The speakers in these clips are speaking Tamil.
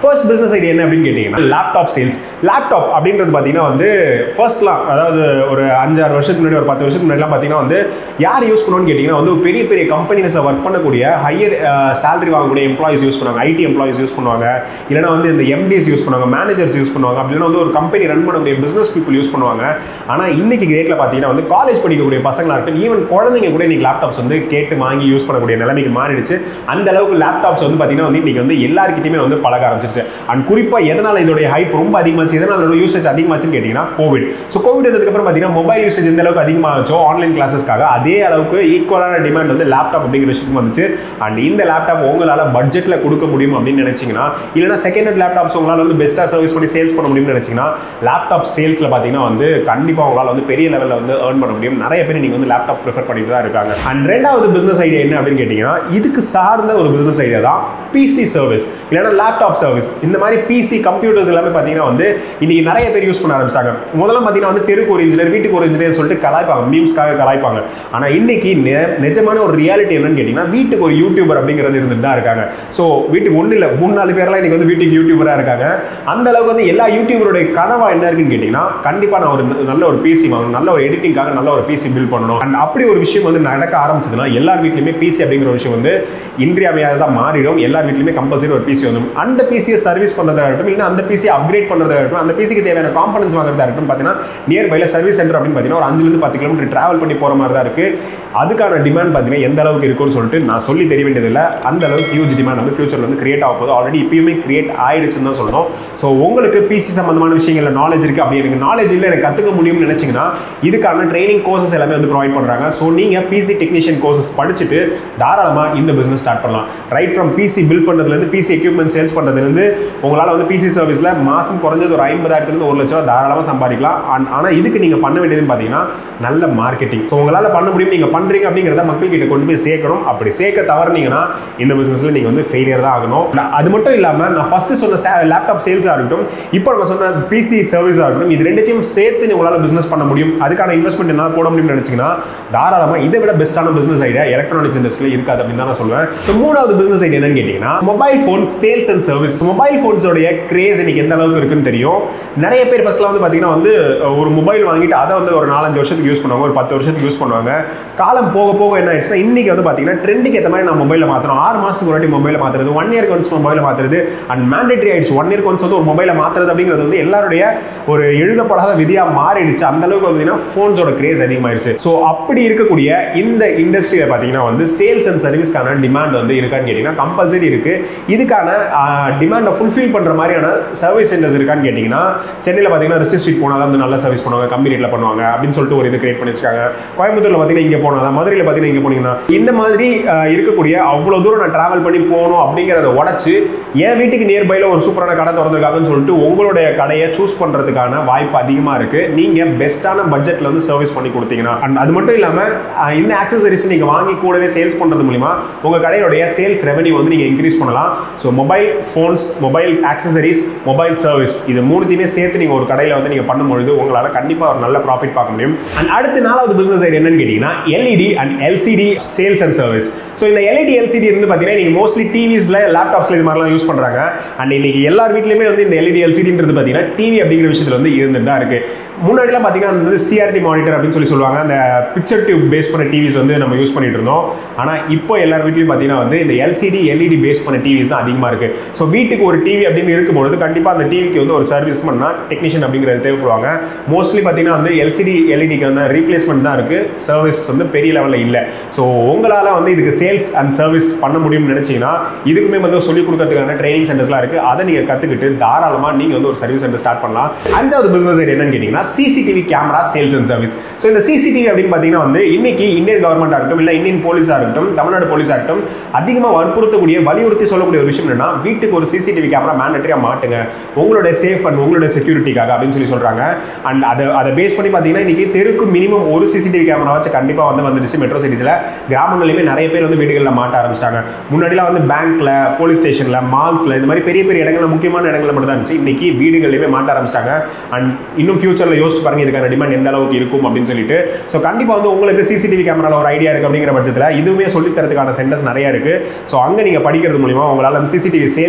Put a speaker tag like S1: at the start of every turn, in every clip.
S1: ஃபர்ஸ்ட் பிசினஸ் ஐடியா என்ன அப்படின்னு கேட்டிங்கன்னா லேப்டாப் சேல்ஸ் லேப்டாப் அப்படின்றது பார்த்தீங்கன்னா வந்து ஃபர்ஸ்ட்லாம் அதாவது ஒரு அஞ்சாறு வருஷத்துக்கு முன்னாடி ஒரு பத்து வருஷத்துக்கு முன்னாடிலாம் பார்த்தீங்கன்னா வந்து யார் யூஸ் பண்ணுவோன்னு கேட்டிங்கன்னா வந்து பெரிய பெரிய கம்பெனிஸில் ஒர்க் பண்ணக்கூடிய ஹையர் சேலரி வாங்கக்கூடிய எம்ப்ளாயிஸ் யூஸ் பண்ணுவாங்க ஐடி எம்ப்ளாயிஸ் யூஸ் பண்ணுவாங்க இல்லைனா வந்து இந்த எம்டிஸ் யூஸ் பண்ணுவாங்க மேனேஜர்ஸ் யூஸ் பண்ணுவாங்க அப்படின்னா வந்து ஒரு கம்பெனி ரன் பண்ணக்கூடிய பிசினஸ் பீப்புள் யூஸ் பண்ணுவாங்க ஆனால் இன்னைக்கு டேட்டில் பார்த்தீங்கன்னா வந்து காலேஜ் படிக்கக்கூடிய பசங்களாக இருக்கட்டும் ஈவன் குழந்தைங்க கூட இன்னைக்கு லேப்டாப்ஸ் வந்து கேட்டு வாங்கி யூஸ் பண்ணக்கூடிய நிலைமைக்கு மாறிடுச்சு அந்த அளவுக்கு லேப்டாப்ஸ் வந்து பார்த்தீங்கன்னா வந்து இன்னைக்கு வந்து எல்லாருக்கிட்டையுமே வந்து பழக ஆரம்பிச்சிருச்சு அண்ட் குறிப்பாக எதனால் இதோடைய ஹைப் ரொம்ப அதிகமாச்சு எதனால் இதோட யூசேஜ் அதிகமாச்சுன்னு கேட்டிங்கன்னா கோவிட் ஸோ கோவிட் வந்ததுக்கப்புறம் பார்த்தீங்கன்னா மொபைல் யூசேஜ் எந்த அளவுக்கு அதிகமாகச்சோ ஆன்லைன் கிளாஸஸ்க்காக அதே அளவுக்கு ஈக்குவலான டிமாண்ட் வந்து லேப்டாப் அப்படிங்கிற விஷயத்துக்கு வந்துச்சு அண்ட் இந்த லேப்டாப் உங்களால் பட்ஜெட்டில் கொடுக்க முடியும் அப்படின்னு நினைச்சீங்கன்னா இல்லைனா செகண்ட் ஹேண்ட் லேப்டாப்ஸ் உங்களால் வந்து பெஸ்ட்டாக சர்வீஸ் பண்ணி சேல்ஸ் பண்ண முடியும்னு நினைச்சீங்கன்னா லேப்டாப் சேல்ஸில் பார்த்தீங்கன்னா வந்து கண்டிப்பாக உங்களால் வந்து பெரிய லெவலில் வந்து ஏர்ன் பண்ண முடியும் நிறைய பேர் நீங்கள் வந்து லேப்டாப் ப்ரிஃபர் பண்ணிட்டு தான் இருக்காங்க அண்ட் ரெண்டாவது பிஸ்னஸ் ஐடியா என்ன அப்படின்னு கேட்டிங்கன்னா இதுக்கு சார்ந்த ஒரு பிஸ்னஸ் ஐடியா தான் பிசி சர்வீஸ் இல்லைனா லேப்டாப் சர்வீஸ் இந்த மாதிரி பிசி கம்ப்யூட்டர்ஸ் எல்லாமே பார்த்தீங்கன்னா வந்து இன்னைக்கு நிறைய பேர் யூஸ் பண்ண ஆரம்பிச்சிட்டாங்க முதல்ல பார்த்தீங்கன்னா வந்து தெருக்கு ஒரு இன்ஜினியர் வீட்டுக்கு ஒரு இன்ஜினியர் சொல்லிட்டு கலாய்ப்பாங்க மீம்ஸ்க்காக கலாய்ப்பாங்க ஆனால் இன்னைக்கு நெ- நிஜமான ஒரு ரியாலிட்டி என்னன்னு கேட்டிங்கன்னா வீட்டுக்கு ஒரு யூடியூபர் அப்படிங்கிறது இருந்துட்டு தான் இருக்காங்க ஸோ வீட்டுக்கு ஒன்றும் இல்லை மூணு நாலு பேர்லாம் இன்னைக்கு வந்து வீட்டுக்கு யூடியூபராக இருக்காங்க அந்த அளவுக்கு வந்து எல்லா யூடியூபருடைய கனவா என்ன இருக்குன்னு கேட்டிங்கன்னா கண்டிப்பாக நான் ஒரு நல்ல ஒரு பிசி வாங்கணும் நல்ல ஒரு எடிட்டிங்காக நல்ல ஒரு பிசி பில்ட் பண்ணணும் அண்ட் அப்படி ஒரு விஷயம் வந்து நடக்க ஆரம்பிச்சதுன்னா எல்லார் வீட்லையுமே பிசி அப்படிங்கிற ஒரு விஷயம் வந்து இன்றியமையாததாக மாறிடும் எல்லார் வீட்லையுமே கம்பல்சரி ஒரு பிசி வந்துடும் அந்த பிசியை சர்வீஸ் பண்ணுறதா இருக்கட்டும் இல்லை அந்த பிசியை அப்கிரேட் பண்ணுறதா இருக்கட்டும் அந்த பிசிக்கு தேவையான காம்பனன்ஸ் வாங்குறதா இருக்கட்டும் பார்த்தீங்கன்னா நியர்பைல சர்வீஸ் சென்டர் அப்படின்னு பார்த்தீங்கன்னா ஒரு அஞ்சுலேருந்து பத்து கிலோமீட்டர் டிராவல் பண்ணி போகிற மாதிரி தான் இருக்குது அதுக்கான டிமாண்ட் பார்த்தீங்கன்னா எந்த அளவுக்கு இருக்கும்னு சொல்லிட்டு நான் சொல்லி தெரிய வேண்டியதில்லை அந்த அளவுக்கு ஹியூஜ் டிமாண்ட் வந்து ஃபியூச்சரில் வந்து கிரியேட் ஆக போகுது ஆல்ரெடி இப்பயுமே கிரியேட் ஆயிடுச்சுன்னு தான் சொல்லணும் ஸோ உங்களுக்கு பிசி சம்பந்தமான விஷயங்கள்ல நாலேஜ் இருக்குது அப்படி எனக்கு நாலேஜ் இல்லை எனக்கு கற்றுக்க முடியும்னு நினச்சிங்கன்னா இதுக்கான ட்ரைனிங் கோர்சஸ் எல்லாமே வந்து ப்ரொவைட் பண்ணுறாங்க ஸோ நீங்கள் பிசி டெக்னீஷியன் கோர்சஸ் படிச்சுட்டு தாராளமாக இந்த பிஸ்னஸ் ஸ்டார்ட் பண்ணலாம் ரைட் ஃப்ரம் பிசி பில் பண்ணுறதுலேருந்து பிசி எக்யூப்மெண்ட் சேல்ஸ் பண்ணுறதுலேருந்து உங்களால் வந்து பிசி சர்வீஸில் மாதம் குறைஞ்சது ஒரு ஐம்பதாயிரத்துலேருந்து ஒரு லட்ச ரூபா தாராளமாக சம்பாதிக்கலாம் அண்ட் ஆனால் இதுக்கு நீங்கள் பண்ண வேண்டியதுன்னு பார்த்தீங்கன்னா நல்ல மார்க்கெட்டிங் ஸோ உங்களால் பண்ண முடியும் நீங்கள் பண்ணுறீங்க அப்படிங்கிறத மக்கள் கிட்ட கொண்டு போய் சேர்க்கணும் அப்படி சேர்க்க தவறுனீங்கன்னா இந்த பிஸ்னஸில் நீங்கள் வந்து ஃபெயிலியர் தான் ஆகணும் நான் அது மட்டும் இல்லாமல் நான் ஃபஸ்ட்டு சொன்ன லேப்டாப் சேல்ஸாக இருக்கட்டும் இப்போ நம்ம சொன்ன பிசி சர்வீஸாக இருக்கட்டும் இது ரெண்டுத்தையும் சேர்த்து நீ உங்களால் பிஸ்னஸ் பண்ண முடியும் அதுக்கான இன்வெஸ்ட்மெண்ட் என்ன போட முடியும்னு நினச்சிங்கன்னா தாராளமாக இதை விட பெஸ்ட்டான பிஸ்னஸ் ஐடியா எலக்ட்ரானிக்ஸ் இண்டஸ்ட்ரியில் இருக்காது அப்படின்னு தான் நான் சொல்லுவேன் So, மூணாவது பிஸ்னஸ் ஐடியா என்னன்னு கேட்டிங்கன்னா mobile phone sales and service mobile ஃபோன்ஸோடைய கிரேஸ் இன்னைக்கு எந்த அளவுக்கு இருக்குன்னு தெரியும் நிறைய பேர் ஃபர்ஸ்ட்லாம் வந்து பார்த்தீங்கன்னா வந்து ஒரு மொபைல் வாங்கிட்டு அதை வந்து ஒரு நாலஞ்சு வருஷத்துக்கு யூஸ் பண்ணுவாங்க ஒரு பத்து வருஷத்துக்கு யூஸ் பண்ணுவாங்க காலம் போக போக என்ன ஆயிடுச்சுன்னா இன்னைக்கு வந்து பார்த்தீங்கன்னா ட்ரெண்டுக்கு ஏற்ற மாதிரி நான் மொபைலை மாற்றணும் ஆறு மாதத்துக்கு ஒரு வாட்டி மொபைலை மாற்றுறது ஒன் இயர் ஒன்ஸ் மொபைலை மாற்றுறது அண்ட் மேண்டேட்டரி ஆயிடுச்சு ஒன் இயர் ஒன்ஸ் வந்து ஒரு மொபைலை மாற்றுறது அப்படிங்கிறது வந்து எல்லாருடைய ஒரு எழுதப்படாத விதியாக மாறிடுச்சு அந்த அளவுக்கு பார்த்தீங்கன்னா ஃபோன்ஸோட கிரேஸ் அதிகமாயிடுச்சு ஸோ அப்படி இருக்கக்கூடிய இந்த இண்டஸ்ட்ரியில் பார்த்தீங்கன்னா வந்து சேல்ஸ் அண்ட் சர்வீஸ்க்கான டிமாண்ட் வந்து இருக்கான்னு கேட்டிங்கன்னா கம்பல்சரி இருக்கு இதுக்கான டிமாண்டை ஃபுல்ஃபில் பண்ணுற மாதிரியான சர்வீஸ் சென்டர்ஸ் இருக்கான்னு கேட்டிங்கன்னா சென்னையில் பார்த்தீங்கன்னா ரிஸ்ட் ஸ்ட்ரீட் போனால் தான் வந்து நல்ல சர்வீஸ் பண்ணுவாங்க கம்மி ரேட்டில் பண்ணுவாங்க அப்படின்னு சொல்லிட்டு ஒரு இது கிரியேட் பண்ணி வச்சிருக்காங்க கோயம்புத்தூரில் பார்த்தீங்கன்னா இங்கே போனால் தான் மதுரையில் பார்த்தீங்கன்னா இங்கே போனீங்கன்னா இந்த மாதிரி ஆஹ், இருக்கக்கூடிய அவ்வளோ தூரம் நான் ட்ராவல் பண்ணி போகணும் அப்படிங்கிறத உடச்சு என் வீட்டுக்கு நியர்பையில் ஒரு சூப்பரான கடை திறந்துருக்காங்கன்னு சொல்லிட்டு உங்களுடைய கடையை சூஸ் பண்ணுறதுக்கான வாய்ப்பு அதிகமாக இருக்குது நீங்கள் பெஸ்ட்டான பட்ஜெட்டில் வந்து சர்வீஸ் பண்ணி கொடுத்தீங்கன்னா அண்ட் அது மட்டும் இல்லாமல் இந்த ஆக்சசரிஸ் நீங்கள் வாங்கி கூடவே சேல்ஸ் பண்ணுறது மூலிமா உங்கள் கடையோடைய சேல்ஸ் ரெவன்யூ வந்து நீங்கள் இன்க்ரீஸ் பண்ணலாம் so mobile phones mobile accessories mobile service இது மூணுத்தையுமே சேர்த்து நீங்கள் ஒரு கடையில் வந்து நீங்கள் பண்ணும்பொழுது உங்களால் கண்டிப்பாக ஒரு நல்ல ப்ராஃபிட் பார்க்க முடியும் அண்ட் அடுத்த நாலாவது பிஸ்னஸ் ஐடியா என்னன்னு கேட்டிங்கன்னா LED and LCD sales and service so இந்த எல்இடி எல்சிடி இருந்து பார்த்தீங்கன்னா நீங்கள் மோஸ்ட்லி டிவிஸில் லேப்டாப்ஸில் இது மாதிரிலாம் யூஸ் பண்ணுறாங்க அண்ட் இன்னைக்கு எல்லார் வீட்லையுமே வந்து இந்த எல்இடி எல்சிடின்றது பார்த்தீங்கன்னா டிவி அப்படிங்கிற விஷயத்தில் வந்து இருந்துட்டு தான் இருக்கு முன்னாடிலாம் பார்த்தீங்கன்னா அந்த சிஆர்டி மானிட்டர் அப்படின்னு சொல்லி சொல்லுவாங்க அந்த பிக்சர் டியூப் பேஸ் பண்ண டிவிஸ் வந்து நம்ம யூஸ் பண்ணிட்டு இருந்தோம் ஆனால் இப்போ எல்லார் வீட்லையும் பார்த்தீங்கன்னா வந்து இந்த எல்சிடி எல்இடி பேஸ் பண்ண டிவிஸ் தான் அதிகமாக இருக்கு ஸோ வீட்டுக்கு ஒரு டிவி அப்படின்னு இருக்கும்பொழுது கண்டிப்பாக அந்த டிவிக்கு வந்து ஒரு சர்வீஸ் பண்ணால் டெக்னீஷியன் அப்படிங்கிறது தேவைப்படுவாங்க மோஸ்ட்லி பார்த்தீங்கன்னா வந்து எல்சிடி எல்இடிக்கு வந்து ரீப்ளேஸ்மெண்ட் தான் இருக்கு சர்வீஸ் வந்து பெரிய லெவலில் இல்லை ஸோ உங்களால் வந்து இதுக்கு சேல்ஸ் அண்ட் சர்வீஸ் பண்ண முடியும்னு நினைச்சீங்கன்னா இதுக்குமே வந்து சொல்லிக் கொடுக்கறதுக்கான ட்ரைனிங் சென்டர்ஸ்லாம் இருக்கு அதை நீங்கள் கற்றுக்கிட்டு தாராளமாக நீங்கள் வந்து ஒரு சர்வீஸ் சென்டர் ஸ்டார்ட் பண்ணலாம் அஞ்சாவது பிஸ்னஸ் என்னன்னு கேட்டிங்கன்னா CCTV camera sales and service so இந்த சிசிடிவி அப்படின்னு பார்த்தீங்கன்னா வந்து இன்னைக்கு இந்தியன் கவர்மெண்ட்டாக இருக்கட்டும் இல்லை இந்தியன் போலீஸாக இருக்கட்டும் தமிழ்நாடு போலீஸாக இருக்கட்டும் அதிகமாக வற்புறுத்தக்கூடிய வலியுறுத்தி சொல்லக்கூடிய ஒரு விஷயம் என்னன்னா வீட்டுக்கு ஒரு சிசிடிவி கேமரா மேண்டட்டரியாக மாட்டுங்க உங்களுடைய சேஃப் அண்ட் உங்களுடைய செக்யூரிட்டிக்காக அப்படின்னு சொல்லி சொல்கிறாங்க அண்ட் அதை அதை பேஸ் பண்ணி பார்த்தீங்கன்னா இன்னைக்கு தெருக்கு மினிமம் ஒரு சிசிடிவி கேமரா வச்சு கண்டிப்பாக வந்து வந்துடுச்சு மெட்ரோ சிட்டிஸில் கிராமங்கள்லையுமே நிறைய பேர் வந்து வீடுகளில் மாட்ட ஆரம்பிச்சிட்டாங்க முன்னாடிலாம் வந்து பேங்க்ல போலீஸ் ஸ்டேஷனில் மால்ஸில் இந்த மாதிரி பெரிய பெரிய இடங்கள்ல முக்கியமான இடங்கள்ல மட்டும் தான் இருந்துச்சு இன்னைக்கு வீடுகள்லையுமே மாட்ட ஆரம்பிச்சிட்டாங்க அண்ட் இன்னும் ஃபியூச்சரில் யோசிச்சு பாருங்க இதுக்கான டிமாண்ட் எந்த அளவுக்கு இருக்கும் அப்படின்னு சொல்லிட்டு ஸோ கண்டிப்பாக வந்து உங்களுக்கு சிசிடிவி கேமராவில் ஒரு ஐடியா இருக்குது அப்படிங்கிற பட்சத்தில் இதுவுமே சொல்லித் தரதுக்கான சென்டர்ஸ் நிறைய இருக்குது ஸோ அங்கே நீங்கள் படிக்கிறது மூலிமா உங்களால் அந்த CCTV sales and service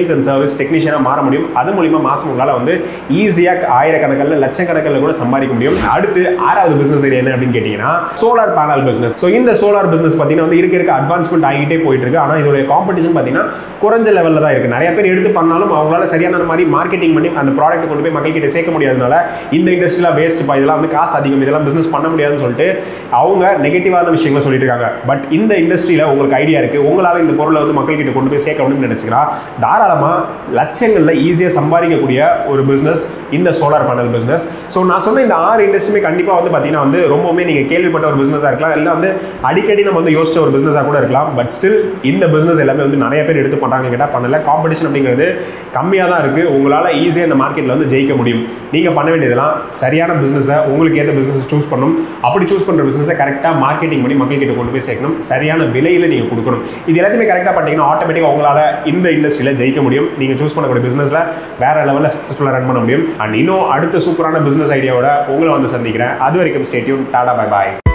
S1: service டெக்னீஷியனாக மாற முடியும் அது மூலிமா மாதம் உங்களால் வந்து ஈஸியாக ஆயிரக்கணக்கில் லட்சக்கணக்கில் கூட சம்பாதிக்க முடியும் அடுத்து ஆறாவது பிசினஸ் என்ன அப்படின்னு கேட்டிங்கன்னா சோலார் பேனல் பிசினஸ் ஸோ இந்த சோலார் பிசினஸ் பார்த்தீங்கன்னா வந்து இருக்க இருக்க அட்வான்ஸ்மெண்ட் ஆகிட்டே போயிட்டு இருக்கு ஆனால் இதோட காம்படிஷன் பார்த்தீங்கன்னா குறைஞ்ச லெவலில் தான் இருக்குது நிறைய பேர் எடுத்து பண்ணாலும் அவங்களால சரியான மாதிரி மார்க்கெட்டிங் பண்ணி அந்த ப்ராடக்ட் கொண்டு போய் மக்கள்கிட்ட சேர்க்க முடியாதனால இந்த இண்டஸ்ட்ரியில் வேஸ்ட்ப்பா இதெல்லாம் வந்து காசு அதிகம் இதெல்லாம் பிஸ்னஸ் பண்ண முடியாதுன்னு சொல்லிட்டு அவங்க நெகட்டிவான விஷயங்களை சொல்லிட்டு இருக்காங்க பட் இந்த இண்டஸ்ட்ரியில் உங்களுக்கு ஐடியா இருக்குது உங்களால் இந்த பொருளை வந்து மக்கள்கிட்ட கொண்டு போய் சேர்க்க முடியும்னு நினச்சிக்கிறா தாராளமாக லட்சங்களில் ஈஸியாக சம்பாதிக்கக்கூடிய ஒரு பிஸ்னஸ் இந்த சோலார் பேனல் பிஸ்னஸ் ஸோ நான் சொன்ன இந்த ஆறு இண்டஸ்ட்ரியுமே கண்டிப்பாக வந்து பார்த்தீங்கன்னா வந்து ரொம்பவுமே நீங்கள் கேள்விப்பட்ட ஒரு பிஸ்னஸாக இருக்கலாம் இல்லை வந்து அடிக்கடி நம்ம வந்து யோசிச்ச ஒரு பிஸ்னஸாக கூட இருக்கலாம் பட் ஸ்டில் இந்த பிஸ்னஸ் எல்லாமே வந்து நிறைய பேர் எடுத்து பண்ணுறாங்க கேட்டால் பண்ணல காம்படிஷன் அப்படிங்கிறது கம்மியாக தான் இருக்குது உங்களால் ஈஸியாக இந்த மார்க்கெட்டில் வந்து ஜெயிக்க முடியும் நீங்கள் பண்ண வேண்டியதெல்லாம் சரியான பிஸ்னஸை உங்களுக்கு ஏற்ற பிஸ்னஸ் சூஸ் பண்ணணும் அப்படி சூஸ் பண்ணுற பிஸ்னஸை கரெக்டாக மார்க்கெட்டிங் பண்ணி மக்கள்கிட்ட கொண்டு போய் சேர்க்கணும் சரியான விலையில் நீங்கள் கொடுக்கணும் இது எல்லாத்தையுமே கரெக்டாக பண்ணிங்கன்னா ஆட்டோமேட்டிக்காக உங்களால் இந்த இண்டஸ்ட்ரியில் ஜெயிக்க முடியும் நீங்கள் சூஸ் பண்ணக்கூடிய பிஸ்னஸில் வேற லெவலில் சக்ஸஸ்ஃபுல்லாக ரன் பண்ண முடியும் அண்ட் இன்னும் அடுத்த சூப்பரான பிஸ்னஸ் ஐடியாவோட உங்களை வந்து சந்திக்கிறேன் அது வரைக்கும் ஸ்டேட்யூன் டாடா பை பாய்